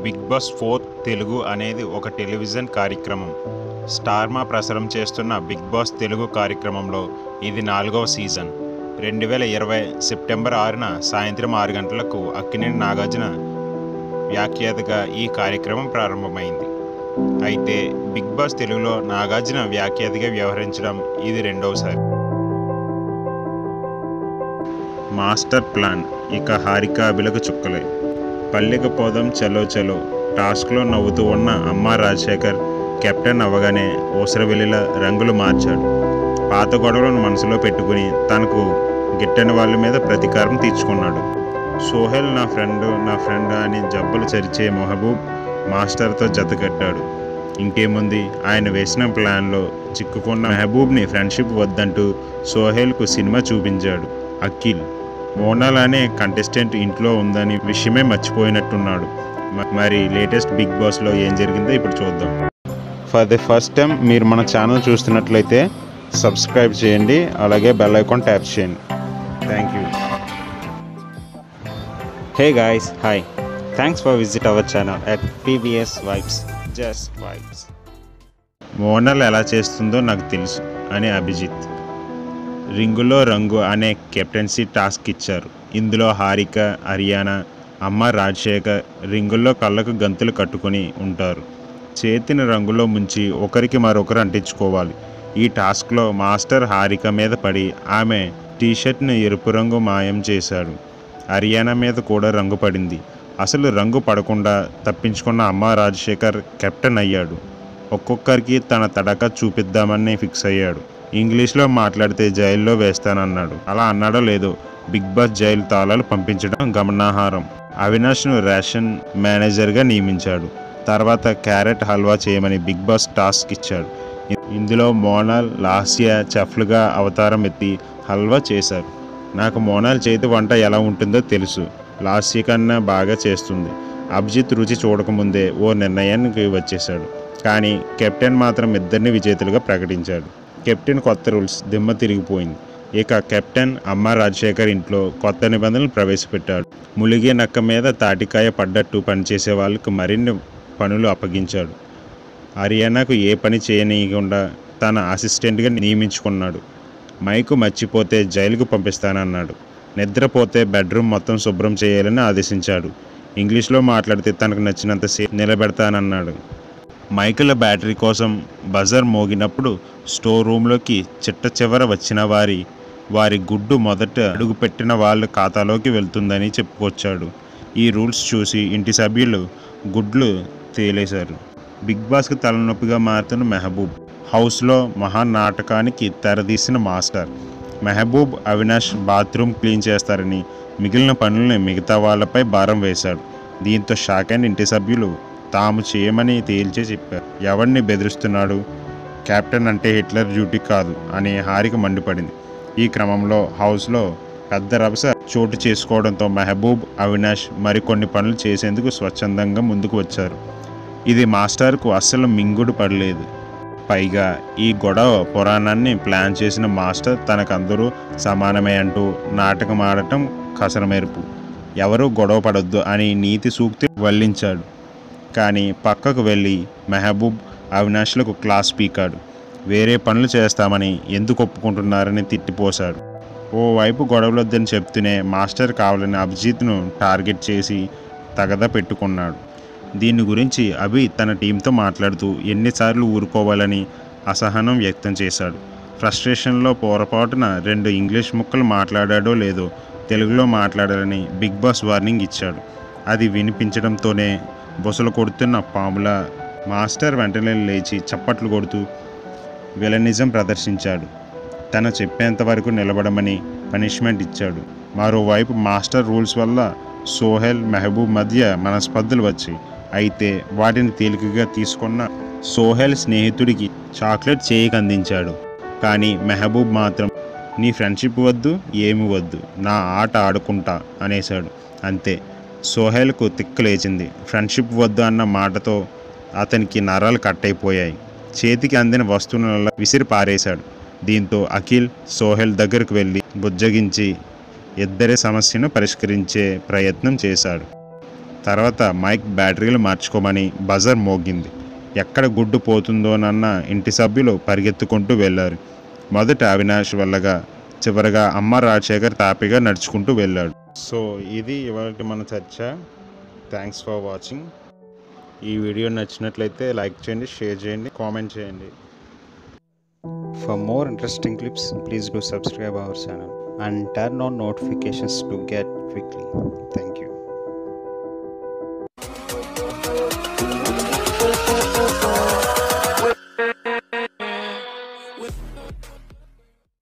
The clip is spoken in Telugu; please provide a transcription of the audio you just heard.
బిగ్ బాస్ ఫోర్ తెలుగు అనేది ఒక టెలివిజన్ కార్యక్రమం స్టార్మా ప్రసారం చేస్తున్న బిగ్ బాస్ తెలుగు కార్యక్రమంలో ఇది నాలుగవ సీజన్ రెండు వేల ఇరవై సెప్టెంబర్ ఆరున సాయంత్రం ఆరు గంటలకు అక్కినేని నాగార్జున వ్యాఖ్యాతగా ఈ కార్యక్రమం ప్రారంభమైంది అయితే బిగ్ బాస్ తెలుగులో నాగార్జున వ్యాఖ్యాతగా వ్యవహరించడం ఇది రెండవసారి మాస్టర్ ప్లాన్ ఇక హారికాభిలకు చుక్కలే పల్లెకు పోదాం చలో చలో టాస్క్లో నవ్వుతూ ఉన్న అమ్మ రాజశేఖర్ కెప్టెన్ అవ్వగానే ఊసరవెల్లిలా రంగులు మార్చాడు పాత గొడవలను మనసులో పెట్టుకుని తనకు గిట్టని వాళ్ళ మీద ప్రతీకారం తీర్చుకున్నాడు సోహెల్ నా ఫ్రెండ్ నా ఫ్రెండ్ అని జబ్బులు చరిచే మెహబూబ్ మాస్టర్తో జతకట్టాడు ఇంకేముంది ఆయన వేసిన ప్లాన్లో చిక్కుకున్న మెహబూబ్ని ఫ్రెండ్షిప్ వద్దంటూ సోహెల్కు సినిమా చూపించాడు అఖిల్ మోనాల్ అనే కంటెస్టెంట్ ఇంట్లో ఉందని విషయమే మర్చిపోయినట్టున్నాడు మ- మరి లేటెస్ట్ బిగ్ బాస్లో ఏం జరిగిందో ఇప్పుడు చూద్దాం ఫర్ ది ఫస్ట్ టైం మీరు మన ఛానల్ చూస్తున్నట్లయితే సబ్స్క్రైబ్ చేయండి అలాగే బెల్ ఐకాన్ ట్యాప్ చేయండి thank you hey guys hi thanks for visit our channel at PBS vibes just vibes Monal ఎలా చేస్తుందో నాకు తెలుసు అని అభిజిత్ రింగులో రంగు అనే కెప్టెన్సీ టాస్క్ ఇచ్చారు ఇందులో హారిక హర్యానా అమ్మ రాజశేఖర్ రింగుల్లో కళ్ళకు గంతులు కట్టుకొని ఉంటారు చేతిని రంగులో ముంచి ఒకరికి మరొకరు అంటించుకోవాలి ఈ టాస్క్లో మాస్టర్ హారిక మీద పడి ఆమె టీషర్ట్ని ఎరుపు రంగు మాయం చేశాడు హర్యానా మీద కూడా రంగు పడింది అసలు రంగు పడకుండా తప్పించుకున్న అమ్మ రాజశేఖర్ కెప్టెన్ అయ్యాడు ఒక్కొక్కరికి తన తడక చూపిద్దామని ఫిక్స్ అయ్యాడు ఇంగ్లీష్లో మాట్లాడితే జైల్లో వేస్తానన్నాడు అలా అన్నాడో లేదో బిగ్ బాస్ జైలు తాళాలు పంపించడం గమనాహారం అవినాష్ను రేషన్ మేనేజర్గా నియమించాడు తర్వాత క్యారెట్ హల్వా చేయమని బిగ్ బాస్ టాస్క్ ఇచ్చాడు ఇ- ఇందులో మోనాల్ లాస్య చెఫ్లుగా అవతారం ఎత్తి హల్వా చేశారు నాకు మోనాల్ చేతి వంట ఎలా ఉంటుందో తెలుసు లాస్య కన్నా బాగా చేస్తుంది అభిజిత్ రుచి చూడకముందే ఓ నిర్ణయానికి వచ్చేశాడు కానీ కెప్టెన్ మాత్రం ఇద్దరిని విజేతలుగా ప్రకటించాడు కెప్టెన్ కొత్త రూల్స్ దిమ్మ తిరిగిపోయింది ఇక కెప్టెన్ అమ్మ రాజశేఖర్ ఇంట్లో కొత్త నిబంధనలు ప్రవేశపెట్టాడు ములిగే నక్క మీద తాటికాయ పడ్డట్టు పనిచేసే వాళ్ళకు మరిన్ని పనులు అప్పగించాడు హర్యానాకు ఏ పని చేయనీయకుండా తన అసిస్టెంట్గా నియమించుకున్నాడు మైకు మర్చిపోతే జైలుకు పంపిస్తానన్నాడు నిద్రపోతే బెడ్రూమ్ మొత్తం శుభ్రం చేయాలని ఆదేశించాడు ఇంగ్లీష్లో మాట్లాడితే తనకు నచ్చినంత సేపు నిలబెడతానన్నాడు మైకుల బ్యాటరీ కోసం బజర్ మోగినప్పుడు స్టోర్ రూమ్లోకి చిట్ట చివర వచ్చిన వారి వారి గుడ్డు మొదట అడుగుపెట్టిన వాళ్ళ ఖాతాలోకి వెళ్తుందని చెప్పుకొచ్చాడు ఈ రూల్స్ చూసి ఇంటి సభ్యులు గుడ్లు తేలేశారు బిగ్ బాస్కి తలనొప్పిగా మారుతున్న మెహబూబ్ హౌస్లో మహానాటకానికి తెరదీసిన master Mehboob Avinash bathroom clean చేస్తారని మిగిలిన పనుల్ని మిగతా వాళ్ళపై భారం వేశాడు దీంతో షాక్ అయిన ఇంటి సభ్యులు తాము చేయమని తేల్చే చెప్పారు ఎవరిని బెదిరిస్తున్నాడు కెప్టెన్ అంటే హిట్లర్ డ్యూటీ కాదు అని హారిక మండిపడింది ఈ క్రమంలో హౌస్లో పెద్ద రభస చోటు చేసుకోవడంతో మెహబూబ్ అవినాష్ మరికొన్ని పనులు చేసేందుకు స్వచ్ఛందంగా ముందుకు వచ్చారు ఇది మాస్టర్కు అస్సలు మింగుడు పడలేదు పైగా ఈ గొడవ పురాణాన్ని ప్లాన్ చేసిన మాస్టర్ తనకందరూ సమానమే అంటూ నాటకం ఆడటం కసరమెరుపు ఎవరూ గొడవ పడొద్దు అని నీతి సూక్తి వల్లించాడు కానీ పక్కకు వెళ్ళి మెహబూబ్ అవినాష్లకు క్లాస్ పీకాడు వేరే పనులు చేస్తామని ఎందుకు ఒప్పుకుంటున్నారని తిట్టిపోశాడు ఓవైపు గొడవలొద్దని చెప్తూనే మాస్టర్ కావాలని అభిజిత్ను టార్గెట్ చేసి తగద పెట్టుకున్నాడు దీని గురించి అభి తన టీంతో మాట్లాడుతూ ఎన్నిసార్లు ఊరుకోవాలని అసహనం వ్యక్తం చేశాడు ఫ్రస్ట్రేషన్లో పొరపాటున రెండు ఇంగ్లీష్ ముక్కలు మాట్లాడాడో లేదో తెలుగులో మాట్లాడాలని బిగ్ బాస్ వార్నింగ్ ఇచ్చాడు అది వినిపించడంతోనే బొసలు కొడుతున్న పాముల మాస్టర్ వెంటనే లేచి చప్పట్లు కొడుతూ విలనిజం ప్రదర్శించాడు తన చెప్పేంత వరకు నిలబడమని పనిష్మెంట్ ఇచ్చాడు మరోవైపు మాస్టర్ రూల్స్ వల్ల సోహెల్ మెహబూబ్ మధ్య మనస్పర్ధలు వచ్చాయి అయితే వాటిని తేలికగా తీసుకున్న సోహెల్ స్నేహితుడికి చాక్లెట్ చేయకు అందించాడు కానీ మెహబూబ్ మాత్రం నీ ఫ్రెండ్షిప్ వద్దు ఏమి వద్దు నా ఆట ఆడుకుంటా అనేశాడు అంతే సోహెల్కు తిక్కు లేచింది ఫ్రెండ్షిప్ వద్దు అన్న మాటతో అతనికి నరాలు కట్టయిపోయాయి చేతికి అందిన వస్తువులను విసిరి పారేశాడు దీంతో అఖిల్ సోహెల్ దగ్గరకు వెళ్ళి బుజ్జగించి ఇద్దరి సమస్యను పరిష్కరించే ప్రయత్నం చేశాడు తర్వాత మైక్ బ్యాటరీలు మార్చుకోమని బజర్ మోగింది ఎక్కడ గుడ్డు పోతుందోనన్న ఇంటి సభ్యులు పరిగెత్తుకుంటూ వెళ్ళారు మొదట అవినాష్ వల్లగా చివరగా అమ్మ రాజశేఖర్ తాపిగా నడుచుకుంటూ వెళ్ళాడు సో ఇది ఇవాళ మన చర్చ థ్యాంక్స్ ఫర్ వాచింగ్ ఈ వీడియో నచ్చినట్లయితే లైక్ చేయండి షేర్ చేయండి కామెంట్ చేయండి For more interesting clips, please do subscribe our channel and turn on notifications to get quickly. Thank you.